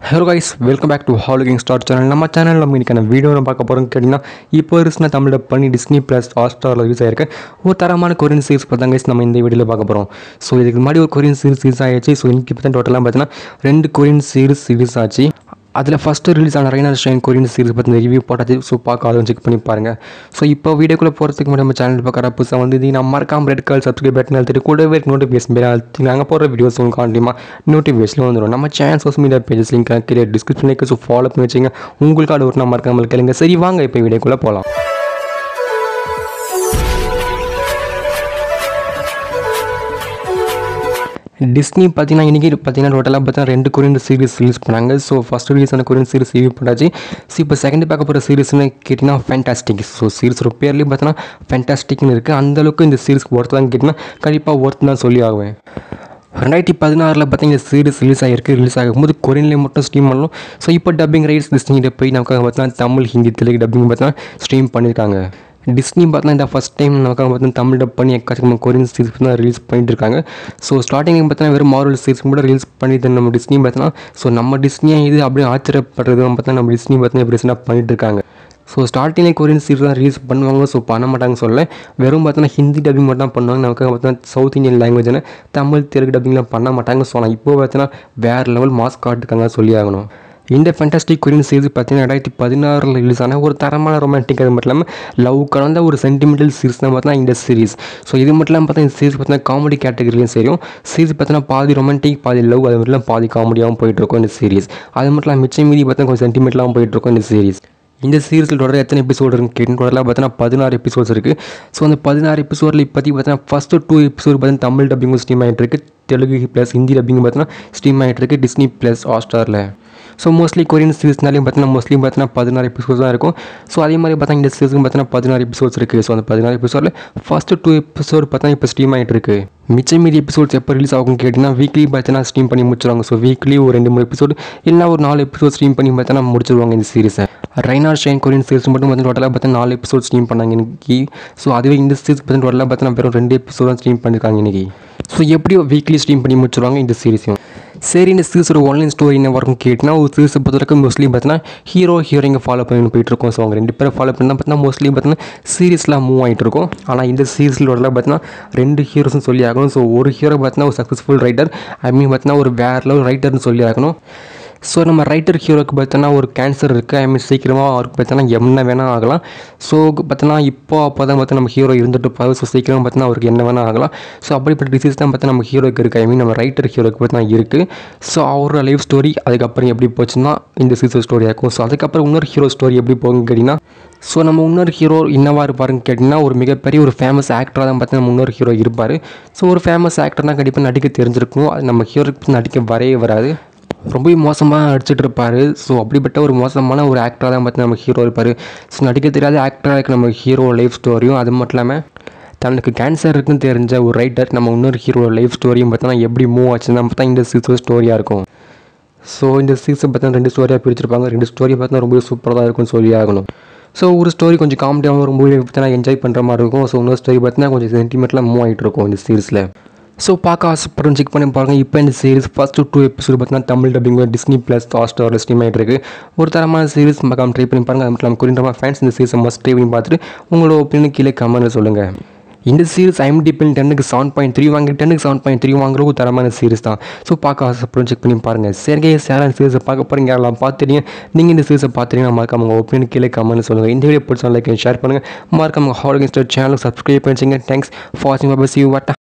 hello guys welcome back to ஹாலிகிங் star channel நம்ம சேனலில் நம்ம இன்னைக்கான வீடியோ நம்ம பார்க்க போகிறோம் கேட்டிங்கன்னா இப்போ ரீசனாக தமிழில் பண்ணி டிஸ்னி ப்ளஸ் ஹாட்ஸ்டாரில் யூஸ் ஆயிருக்கு ஒரு தரமான கொரியன் சீரிஸ் பார்த்தா கைஸ் நம்ம இந்த வீடியோவில் பார்க்க போகிறோம் ஸோ இதுக்கு முன்னாடி ஒரு கொரியன் சீரிஸ் ரிலீஸ் ஆயிடுச்சு ஸோ இன்னைக்கு பார்த்தா டோட்டலாக பார்த்தீங்கன்னா ரெண்டு கொரியன் சீரிஸ் ரிலீஸ் ஆச்சு அதில் ஃபஸ்ட்டு ரிலீஸ் ஆன ரைனா ஷைன் கொரியன் சீரிஸ் பற்றி ரிவ்யூ போட்டாச்சு ஸோ பார்க்க அதுவும் செக் பண்ணி பாருங்கள் ஸோ இப்போ வீடியோக்குள்ளே போகிறதுக்கு முன்னாடி நம்ம சேனல் பார்க்குற புதுசாக வந்து இது நம்ம மறக்காம ரெட் கலர் சப்ஸ்கிரைப் பட்டன் அழுத்திட்டு கூடவே நோட்டிஃபிகேஷன் பேர் அழுத்தி நாங்கள் போடுற வீடியோஸ் உங்களுக்கு காண்டியமாக நோட்டிஃபிகேஷன் வந்துடும் நம்ம channel social media pages link கீழே டிஸ்கிரிப்ஷன் லிங்க் ஸோ ஃபாலோ பண்ணி வச்சுங்க உங்களுக்கு அது ஒரு நம்ம மறக்காமல் கேளுங்க சரி வாங்க இப்போ வீடியோக்குள்ளே போகலாம் டிஸ்னி பார்த்தீங்கன்னா இன்றைக்கி பார்த்தீங்கன்னா டோட்டலாக பார்த்தீங்கன்னா ரெண்டு கொரியன் சீரிஸ் ரிலீஸ் பண்ணாங்க ஸோ ஃபஸ்ட் ரிலீஸ் ஆன கொரியன் சீரிஸ் ரிவ்யூ பண்ணாச்சு ஸோ இப்போ செகண்ட் பார்க்க போகிற சீரிஸ்னு கேட்டிங்கன்னா ஃபேண்டாஸ்டிக் ஸோ சீரிஸோட பேர்லேயும் பார்த்தீங்கன்னா ஃபேண்டாஸ்டிக்னு இருக்குது அந்தளவுக்கு இந்த சீரிஸ்க்கு ஒர்த்து தான் கேட்டிங்கன்னா கண்டிப்பாக ஒர்த்து தான் சொல்லி ஆகுவேன் ரெண்டாயிரத்தி பதினாறில் பார்த்தீங்கன்னா சீரிஸ் ரிலீஸ் ஆகிருக்கு ரிலீஸ் ஆகும்போது கொரியன்லேயே மட்டும் ஸ்ட்ரீம் பண்ணலாம் ஸோ இப்போ டப்பிங் ரைட்ஸ் டிஸ்னிகிட்ட போய் நமக்காக பார்த்தீங்கன்னா தமிழ் ஹிந்தி தெலுங்கு டப்பிங் பார்த்தீங்கன்னா ஸ்ட்ரீம் பண்ணியிருக்காங்க டிஸ்னி பார்த்தா இந்த ஃபஸ்ட் டைம் நமக்காக பார்த்தீங்கன்னா தமிழ் டப் பண்ணி எக்கச்சக்கமாக கொரியன் சீரிஸ் தான் ரிலீஸ் பண்ணிட்டு இருக்காங்க ஸோ ஸ்டார்டிங் பார்த்தீங்கன்னா வெறும் மாரல் சீரிஸ் கூட ரிலீஸ் பண்ணிட்டு நம்ம டிஸ்னி பார்த்தோன்னா ஸோ நம்ம டிஸ்னியாக இது அப்படியே ஆச்சரியப்படுறது பார்த்தா நம்ம டிஸ்னி பார்த்தீங்கன்னா இப்போ ரீசெண்டாக பண்ணிட்டு இருக்காங்க ஸோ ஸ்டார்டிங்லேயே கொரியன் சீரிஸ் தான் ரிலீஸ் பண்ணுவாங்க ஸோ பண்ண மாட்டாங்க சொல்ல வெறும் பார்த்தோன்னா ஹிந்தி டப்பிங் மட்டும் தான் பண்ணுவாங்க நமக்கு பார்த்தீங்கன்னா சவுத் இந்தியன் லாங்குவேஜ்னு தமிழ் தெலுங்கு டப்பிங்லாம் பண்ண மாட்டாங்க ஸோ ஆனால் இப்போ பார்த்தீங்கன்னா வேறு லெவல் மாஸ் காட்டுக்காங்க சொல்லி ஆகணும் இந்த ஃபேண்டாஸ்டிக் கொரியன் சீரிஸ் பார்த்தீங்கன்னா ரெண்டாயிரத்தி பதினாறில் ரிலீஸ் ஆன ஒரு தரமான ரொமான்டிக் அது மட்டும் இல்லாமல் லவ் கலந்த ஒரு சென்டிமெண்டல் சீரிஸ் தான் பார்த்தீங்கன்னா இந்த சீரிஸ் ஸோ இது மட்டும் இல்லாமல் பார்த்தா இந்த சீரிஸ் பார்த்தீங்கன்னா காமெடி கேட்டகரிலையும் சரியும் சீரிஸ் பார்த்தீங்கன்னா பாதி ரொமான்டிக் பாதி லவ் அது மட்டும் இல்லாமல் பாதி காமெடியாகவும் போயிட்டுருக்கும் இந்த சீரிஸ் அது மட்டும் இல்லாமல் மிச்சம் மீதி பார்த்தீங்கன்னா கொஞ்சம் சென்டிமெண்ட்லாம் போயிட்டுருக்கும் இந்த சீரிஸ் இந்த சீரிஸில் தொடர் எத்தனை எபிசோடு இருக்குன்னு கேட்டு டோட்டலாக பார்த்தீங்கன்னா பதினாறு எபிசோட்ஸ் இருக்குது ஸோ அந்த பதினாறு எபிசோடில் இப்போதைக்கு பார்த்தீங்கன்னா ஃபஸ்ட்டு டூ எபிசோட் பார்த்தீங்கன்னா தமிழ் டப்பிங்கும் ஸ்ட்ரீம் ஆகிட்டு இருக்கு தெலுங்கு ப்ளஸ் ஹிந்தி டப்பிங் பார்த்தீங்கன்னா ஸ்ட்ரீம் ஆகிட்டு இருக்கு டிஸ்னி ப்ளஸ் ஹாட்ஸ்டாரில் ஸோ மோஸ்ட்லி கொரியன் சீரிஸ்னாலையும் பார்த்தீங்கன்னா மோஸ்ட்லி பார்த்தீங்கன்னா பதினாறு எபிசோட்ஸ் தான் இருக்கும் ஸோ அதே மாதிரி பார்த்தா இந்த சீரிஸ்க்கு பார்த்தீங்கன்னா பதினாறு எபிசோட்ஸ் இருக்குது ஸோ அந்த பதினாறு எபிசோடில் ஃபஸ்ட்டு டூ எபிசோட் பார்த்தா இப்போ ஸ்ட்ரீம் ஆகிட்டு இருக்கு மிச்சம் மீதி எபிசோட்ஸ் எப்போ ரிலீஸ் ஆகும்னு கேட்டிங்கன்னா வீக்லி பார்த்தீங்கன்னா ஸ்ட்ரீம் பண்ணி முடிச்சிருவாங்க ஸோ வீக்லி ஒரு ரெண்டு மூணு எபிசோடு இல்லைனா ஒரு நாலு எபிசோட் ஸ்ட்ரீம் பண்ணி பார்த்தீங்கன்னா முடிச்சிருவாங்க இந்த சீரிஸை ரைனார் ஷைன் கொரியன் சீரிஸ் மட்டும் பார்த்தீங்கன்னா டோட்டலாக பார்த்தீங்கன்னா நாலு எபிசோட் ஸ்ட்ரீம் பண்ணாங்க இன்னைக்கு ஸோ அதுவே இந்த சீரிஸ் பார்த்தீங்கன்னா டோட்டலாக பார்த்தீங்கன்னா வெறும் ரெண்டு எபிசோட் தான் ஸ்ட்ரீம் பண்ணியிருக்காங்க இன்னைக்கு ஸோ எப்படியோ வீக்லி ஸ்ட்ரீம் பண்ணி முடிச்சிருவாங்க இந்த சீரிஸையும் சரி இந்த சீரிஸோட ஆன்லைன் ஸ்டோரி என்ன வரும் கேட்டினா ஒரு சீரிஸை பொறுத்தவரைக்கும் மோஸ்ட்லி பார்த்தீங்கன்னா ஹீரோ ஹீரோயிங்க ஃபாலோ பண்ணி போயிட்டுருக்கோம் ஸோ அவங்க ரெண்டு பேரும் ஃபாலோ பண்ணி பார்த்தீங்கன்னா மோஸ்ட்லி பார்த்தீங்கன்னா சீரிஸ்லாம் மூவ் ஆகிட்டு இருக்கும் ஆனால் இந்த சீரிஸில் பார்த்தீங்கன்னா ரெண்டு ஹீரோஸ்னு சொல்லி ஆகணும் ஸோ ஒரு ஹீரோ பார்த்தீங்கன்னா ஒரு சக்ஸஸ்ஃபுல் ரைட்டர் ஐ மீன் பார்த்தீங்கன்னா ஒரு வேற லெவல் ரைட்டர்னு சொல்லி ஆகணும் ஸோ நம்ம ரைட்டர் ஹீரோக்கு பார்த்தோன்னா ஒரு கேன்சர் இருக்குது ஐ மீன் சீக்கிரமாக அவருக்கு பார்த்தோன்னா என்ன வேணால் ஆகலாம் ஸோ பார்த்தோன்னா இப்போ அப்போ தான் பார்த்தா நம்ம ஹீரோ இருந்துட்டு போய் ஸோ சீக்கிரமாக பார்த்தோன்னா அவருக்கு என்ன வேணால் ஆகலாம் ஸோ அப்படிப்பட்ட டிசீஸ் தான் பார்த்தா நம்ம ஹீரோக்கு இருக்குது ஐ மீன் நம்ம ரைட்டர் ஹீரோக்கு பார்த்தா இருக்குது ஸோ அவரோட லைஃப் ஸ்டோரி அதுக்கப்புறம் எப்படி போச்சுன்னா இந்த சீசன் ஸ்டோரியாக இருக்கும் ஸோ அதுக்கப்புறம் இன்னொரு ஹீரோ ஸ்டோரி எப்படி போகுன்னு கேட்டிங்கன்னா ஸோ நம்ம இன்னொரு ஹீரோ என்னவா இருப்பாருன்னு கேட்டிங்கன்னா ஒரு மிகப்பெரிய ஒரு ஃபேமஸ் ஆக்டராக தான் பார்த்து நம்ம இன்னொரு ஹீரோ இருப்பார் ஸோ ஒரு ஃபேமஸ் ஆக்டர்னா கண்டிப்பாக நடிக்க தெரிஞ்சிருக்கும் அது நம்ம ஹீரோக்கு நடிக்க வரவே வராது ரொம்பவே மோசமாக நடிச்சிட்டு இருப்பார் ஸோ அப்படிப்பட்ட ஒரு மோசமான ஒரு ஆக்டராக தான் பார்த்து நம்ம ஹீரோ இருப்பார் ஸோ நடிக்க தெரியாத ஆக்டராக இருக்க நம்ம ஹீரோ லைஃப் ஸ்டோரியும் அது மட்டும் இல்லாமல் தனக்கு கேன்சர் இருக்குன்னு தெரிஞ்ச ஒரு ரைட்டர் நம்ம இன்னொரு ஹீரோ லைஃப் ஸ்டோரியும் பார்த்தோன்னா எப்படி மூவ் ஆச்சுன்னு பார்த்தா இந்த சீசன் ஸ்டோரியாக இருக்கும் ஸோ இந்த சீசன் பார்த்தா ரெண்டு ஸ்டோரியாக பிரிச்சிருப்பாங்க ரெண்டு ஸ்டோரி பார்த்தா ரொம்ப சூப்பராக தான் இருக்கும்னு சொல்லி ஆகணும் ஸோ ஒரு ஸ்டோரி கொஞ்சம் காமெடியாகவும் ரொம்ப பார்த்தீங்கன்னா என்ஜாய் பண்ணுற மாதிரி இருக்கும் ஸோ இன்னொரு ஸ்டோரி பார்த்தீங்கன்னா கொஞ்சம் சென்டிமெண்ட்லாம் மூவ் ஆகிட்டு இருக்கும் இந்த சீரிஸில் ஸோ பார்க்க ஆசைப்படும் செக் பண்ணி பாருங்கள் இப்போ இந்த சீரிஸ் ஃபஸ்ட்டு டூ எபிசோட் பார்த்தீங்கன்னா தமிழ் டப்பிங் டிஸ்னி ப்ளஸ் ஹாட்ஸ்டாரில் ஸ்ட்ரீம் ஆகிட்டு இருக்கு ஒரு தரமான சீரிஸ் மக்காம ட்ரை பண்ணி பாருங்கள் அது மட்டும் இல்லாமல் குறின்ற ஃபேன்ஸ் இந்த சீரிஸை மஸ்ட் ட்ரை பண்ணி பார்த்துட்டு உங்களோட ஒப்பீனியன் கீழே கமெண்ட்டில் சொல்லுங்கள் இந்த சீரிஸ் ஐஎம்டிபிள் டென்னுக்கு செவன் பாயிண்ட் த்ரீ வாங்கி டென்னுக்கு செவன் பாயிண்ட் த்ரீ வாங்குற ஒரு தரமான சீரிஸ் தான் ஸோ பார்க்க ஆசைப்படும் செக் பண்ணி பாருங்கள் சரிங்க சேரன் சீரிஸை பார்க்க போகிறீங்க யாரெல்லாம் பார்த்துட்டீங்க நீங்கள் இந்த சீரிஸை பார்த்துட்டீங்கன்னா மறக்காம உங்கள் ஒப்பீனியன் கீழே கமெண்ட் சொல்லுங்கள் இந்த வீடியோ பிடிச்சா லைக் ஷேர் பண்ணுங்கள் மறக்காம ஹாலிகன் ஸ்டார் சேனலுக்கு சப்ஸ்கிரைப் பண்ணிச்சிங்க தேங்க்ஸ் ஃபார் வாட்சிங் பை சி வாட்டா